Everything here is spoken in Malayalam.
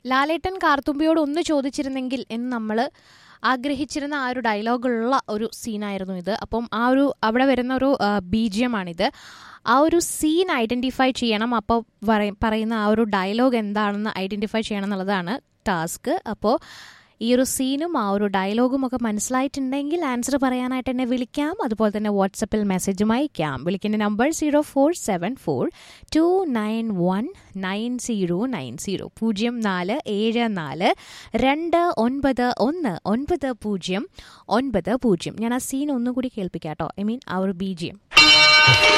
ലാലേട്ടൻ കാർത്തുമ്പിയോട് ഒന്ന് ചോദിച്ചിരുന്നെങ്കിൽ എന്ന് നമ്മൾ ആഗ്രഹിച്ചിരുന്ന ആ ഒരു ഡയലോഗുള്ള ഒരു സീനായിരുന്നു ഇത് അപ്പം ആ ഒരു അവിടെ വരുന്ന ഒരു ബി ജി എം ആണിത് ആ ഒരു സീൻ ഐഡൻറ്റിഫൈ ചെയ്യണം അപ്പോൾ പറയുന്ന ആ ഒരു ഡയലോഗ് എന്താണെന്ന് ഐഡൻറ്റിഫൈ ചെയ്യണം എന്നുള്ളതാണ് ടാസ്ക് അപ്പോൾ ഈ ഒരു സീനും ആ ഒരു ഡയലോഗും ഒക്കെ മനസ്സിലായിട്ടുണ്ടെങ്കിൽ ആൻസർ പറയാനായിട്ട് എന്നെ വിളിക്കാം അതുപോലെ തന്നെ വാട്സപ്പിൽ മെസ്സേജും അയക്കാം വിളിക്കേണ്ട number zero four seven four two nine one nine zero nine zero പൂജ്യം നാല് ഏഴ് നാല് രണ്ട് ഒൻപത് ഒന്ന് ഒൻപത് പൂജ്യം ഒൻപത് പൂജ്യം ഞാൻ ആ സീൻ ഒന്നുകൂടി കേൾപ്പിക്കാം കേട്ടോ ഐ മീൻ ആ ഒരു ബി ജി എം